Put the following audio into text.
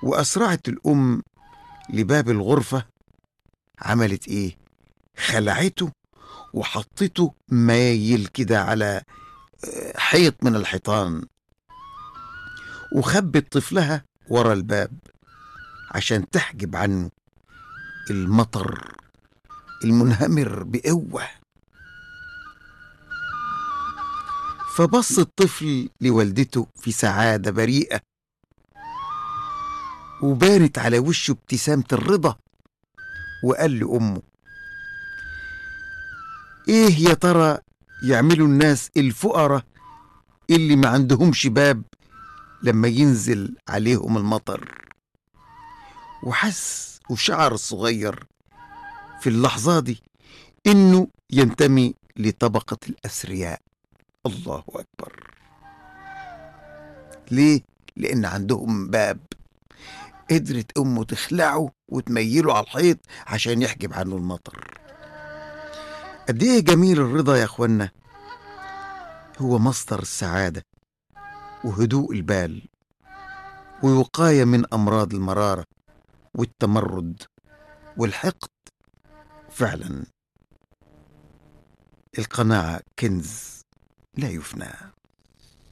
وأسرعت الأم لباب الغرفة عملت إيه؟ خلعته وحطته مايل كده على آه، حيط من الحيطان وخبت طفلها ورا الباب عشان تحجب عنه المطر المنهمر بقوة فبص الطفل لوالدته في سعادة بريئة وبانت على وشه ابتسامة الرضا وقال لأمه إيه يا ترى يعملوا الناس الفقراء اللي ما عندهمش باب لما ينزل عليهم المطر وحس وشعر الصغير في اللحظة دي إنه ينتمي لطبقة الأثرياء الله أكبر ليه؟ لأن عندهم باب قدرت أمه تخلعه وتميله على الحيط عشان يحجب عنه المطر قد إيه جميل الرضا يا أخوانا هو مصدر السعادة وهدوء البال ووقاية من أمراض المرارة والتمرد والحقد فعلا القناعة كنز لا يفنى